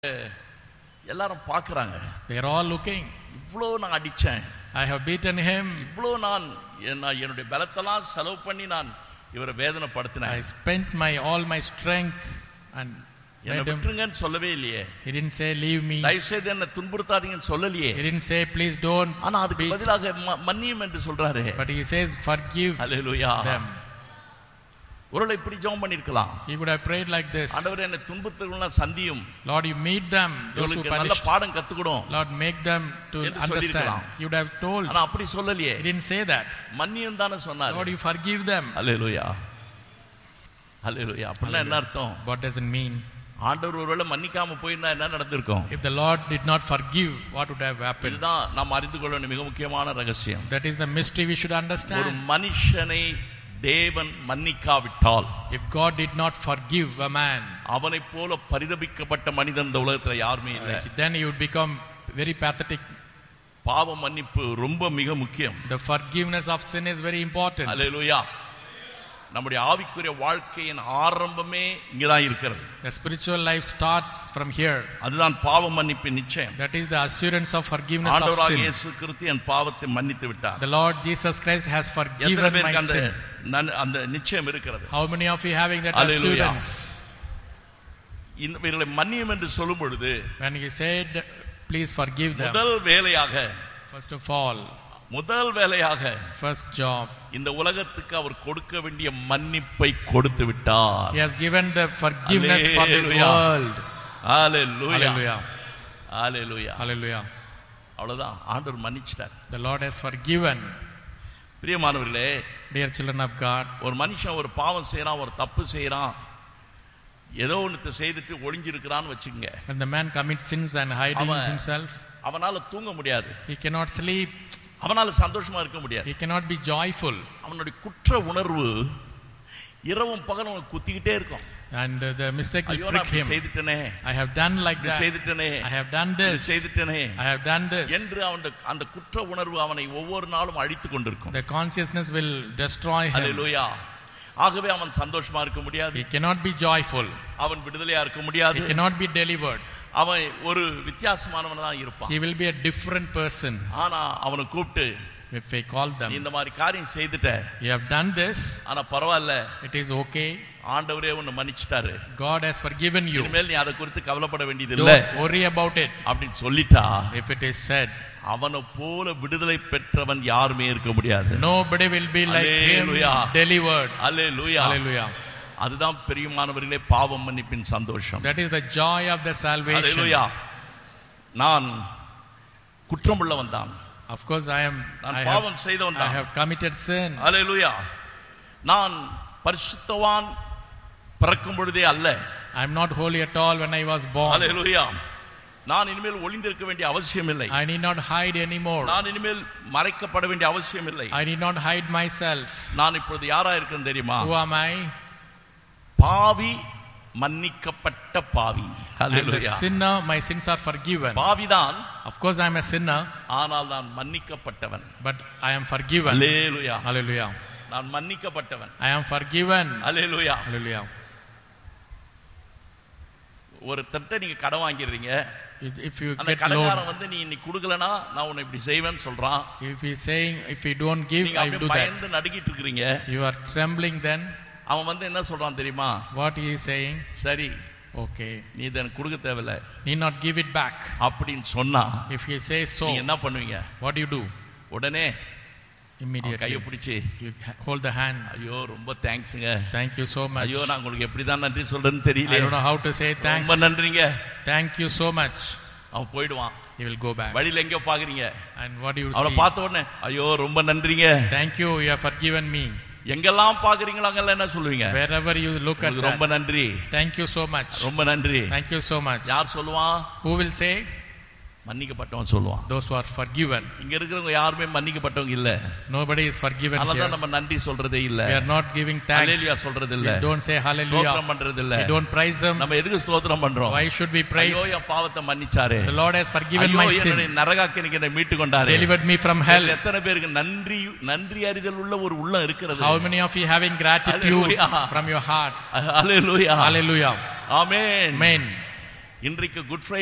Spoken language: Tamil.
எல்லாரும் பார்க்கறாங்க They are all looking. இவ்வளோ நான் அடிச்சேன் I have beaten him. இவ்வளோ நான் என்- நான் என்னுடைய பலத்தெல்லாம் செலவு பண்ணி நான் இவரை I வேதனைப்படுத்தினேன் spent my all my strength and என்னை made him. விட்டுருங்கன்னு சொல்லவே இல்லையே He didn't say leave me. தயவு செய்து என்னை துன்புறுத்தாதீங்கன்னு சொல்லலையே He didn't say please don't. ஆனா அதுக்கு beat." பதிலாக ம- மன்னியும் என்று சொல்றாரு But he says forgive hallelujah them. ஒருவேளை இப்படி ஜெபம் பண்ணிருக்கலாம் He could have prayed like this. ஆண்டவரே என்னை துன்புறுத்தவங்களாம் சந்தியும் Lord, you meet them, those who இவங்களுக்கு நல்ல punished. பாடம் கத்துக்கணும் Lord, make them to என்று understand. சொல்லியிருக்கலாம். You would have told. ஆனா அப்படி சொல்லலையே He didn't say that. மன்னியும் தானே சொன்னாரு Lord, you forgive them. அல்லேலூயா அல்லேலூயா அப்படின்னா என்ன அர்த்தம் What does it mean? ஆண்டவர் ஒருவேளை மன்னிக்காம போயிருந்தா என்ன நடந்திருக்கும் If the Lord did not forgive, what would have happened? இதுதான் நாம் அறிந்து கொள்ள வேண்டிய மிக முக்கியமான ரகசியம் That is the mystery we should ஒரு understand. மனுஷனை தேவன் மன்னிக்காவிட்டால் If God did not forgive a man, அவனைப் போல பரிதபிக்கப்பட்ட மனிதன் இந்த உலகத்துல யாருமே இல்லை then he would become very pathetic. பாவ மன்னிப்பு ரொம்ப மிக முக்கியம் The forgiveness of sin is very important. அல்லேலூயா நம்முடைய ஆவிக்குரிய வாழ்க்கையின் ஆரம்பமே இங்கதான் இருக்கிறது The spiritual life starts from here. அதுதான் பாவ மன்னிப்பின் நிச்சயம் That is the assurance of forgiveness of ஆண்டவராக sin. இயேசு கிறிஸ்து என் பாவத்தை மன்னித்து விட்டார் The Lord Jesus Christ has எத்தனை forgiven my பேருக்கு அந்த sin. நன்- அந்த நிச்சயம் இருக்கிறது How many of you having that Hallelujah. assurance? இந்த- இவர்களை மன்னியும் என்று சொல்லும் பொழுது When he said, please forgive them. முதல் வேலையாக First of all, முதல் வேலையாக first job. இந்த உலகத்துக்கு அவர் கொடுக்க வேண்டிய மன்னிப்பை கொடுத்து விட்டார் He has given the forgiveness for this Hallelujah. world. Hallelujah Hallelujah. Hallelujah Hallelujah. அவ்வளவுதான் ஆண்டவர் மன்னிச்சிட்டார் The Lord has forgiven. பிரியமானவர்களே Dear children of God, ஒரு மனுஷன் ஒரு பாவம் செய்யறான் ஒரு தப்பு செய்யறான் ஏதோ ஒன்று செய்துட்டு ஒளிஞ்சிருக்கிறான்னு வச்சுக்கங்க when the man commits sins and hiding அவன் himself, அவனால தூங்க முடியாது he cannot sleep, அவனால சந்தோஷமா இருக்க முடியாது he cannot be joyful. அவனுடைய குற்ற உணர்வு இரவும் பகலும் அவனுக்கு குத்திக்கிட்டே இருக்கும் And uh, the mistake will ஐயோ நான் prick இப்படி him. செய்துட்டேனே I have done like இப்படி that. செய்துட்டேனே I have done இப்படி this. செய்துட்டேனே I have done this. என்று அவன் அந்த குற்ற உணர்வு அவனை ஒவ்வொரு நாளும் அழித்து கொண்டிருக்கும் The consciousness will destroy him. அல்லேலூயா ஆகவே அவன் சந்தோஷமா இருக்க முடியாது He cannot be joyful. அவன் விடுதலையா இருக்க முடியாது He cannot be delivered. அவன் ஒரு வித்தியாசமானவனா தான் இருப்பான் He will be a different person ஆனா அவனை கூப்பிட்டு if we call நீ them. இந்த மாதிரி காரியம் செய்துட்ட You have done this. ஆனா பரவாயில்ல It is okay. ஆண்டவரே உன்னை மன்னிச்சிட்டாரு God has forgiven you. இனிமேல் நீ அதை குறித்து கவலைப்பட வேண்டியது இல்ல Don't worry about it. அப்படின்னு சொல்லிட்டா If it is said, அவனை போல விடுதலை பெற்றவன் யாருமே இருக்க முடியாது nobody will be like him Hallelujah. delivered. Hallelujah Hallelujah. அதுதான் பெரியமானவர்களே பாவம் மன்னிப்பின் சந்தோஷம் That is the joy of the salvation. அல்லேலூயா நான் குற்றமுள்ளவன் தான் Of course, I am. நான் I have, பாவம் செய்தவன் I தான் have committed sin. அல்லேலூயா நான் பரிசுத்தவான் பிறக்கும் பொழுதே அல்ல I am not holy at all when I was born. அல்லேலூயா நான் இனிமேல் ஒளிந்திருக்க வேண்டிய அவசியம் இல்லை I need not hide anymore. நான் இனிமேல் மறைக்கப்பட வேண்டிய அவசியம் இல்லை I need not hide myself. நான் இப்பொழுது யாரா இருக்கேன் தெரியுமா Who am I? பாவி மன்னிக்கப்பட்ட பாவி I am the hallelujah sinner. My sins are forgiven. பாவிதான் Of course, I am a sinner, ஆனால் நான் மன்னிக்கப்பட்டவன் but I am forgiven. Hallelujah Hallelujah. நான் மன்னிக்கப்பட்டவன் I am forgiven. Hallelujah Hallelujah. ஒரு தட்டை நீங்க கடன் வாங்கிடுறீங்க If if you அந்த get கடைக்காரன் loan, வந்து நீ இன்னைக்கு கொடுக்கலனா நான் உன்னை இப்படி செய்வேன்னு சொல்றான் if he is saying, if you don't give, நீங்க I will அப்படியே do that. பயந்து நடுக்கிட்டு இருக்கிறீங்க You are trembling then. அவன் வந்து என்ன சொல்றான் தெரியுமா What he is saying? சரி Okay. நீ இதை எனக்கு கொடுக்க தேவையில்ல Need not give it back. அப்படின்னு சொன்னா If he says so, நீங்க என்ன பண்ணுவீங்க what do you do? உடனே அவன் கையை Immediately. பிடிச்சு You hold the hand. ஐயோ ரொம்ப தேங்க்ஸுங்க Thank you so much. ஐயோ நான் உங்களுக்கு எப்படிதான் நன்றி சொல்றேன்னு I தெரியல don't know how to say thanks. ரொம்ப நன்றிங்க Thank you so much. அவன் போயிடுவான் He will go back. வழியில எங்கேயோ பாக்குறீங்க And what do you அவனை see? பார்த்த உடனே ஐயோ ரொம்ப நன்றிங்க Thank you, you have forgiven me. எங்கெல்லாம் பாக்குறீங்களோ அங்கெல்லாம் என்ன சொல்லுவீங்க Wherever you look at உங்களுக்கு ரொம்ப that. நன்றி Thank you so much. ரொம்ப நன்றி Thank you so much. யார் சொல்லுவான் Who will say? மன்னிக்கப்பட்டவன் சொல்லுவான் Those who are forgiven. இங்க இருக்கிறவங்க யாருமே மன்னிக்கப்பட்டவங்க இல்ல Nobody is forgiven அதனாலதான் here. நம்ம நன்றி சொல்றதே இல்ல We are not giving hallelujah thanks. சொல்றது We இல்ல don't say ஸ்தோத்திரம் hallelujah. பண்றது இல்ல We don't praise Him. நம்ம எதுக்கு ஸ்தோத்திரம் பண்றோம் Why should we praise? ஐயோ என் பாவத்தை மன்னிச்சாரே The Lord has forgiven ஐயோ my என்னுடைய sin. நரகாக்கினிக்கு என்னை மீட்டு கொண்டாரே Delivered me from hell. எத்தனை பேருக்கு நன்றி நன்றி அறிதல் உள்ள ஒரு உள்ளம் இருக்கிறது How many of you having gratitude Hallelujah. from your heart? அல்லேலூயா Hallelujah. ஆமென் Amen. இன்றைக்கு குட்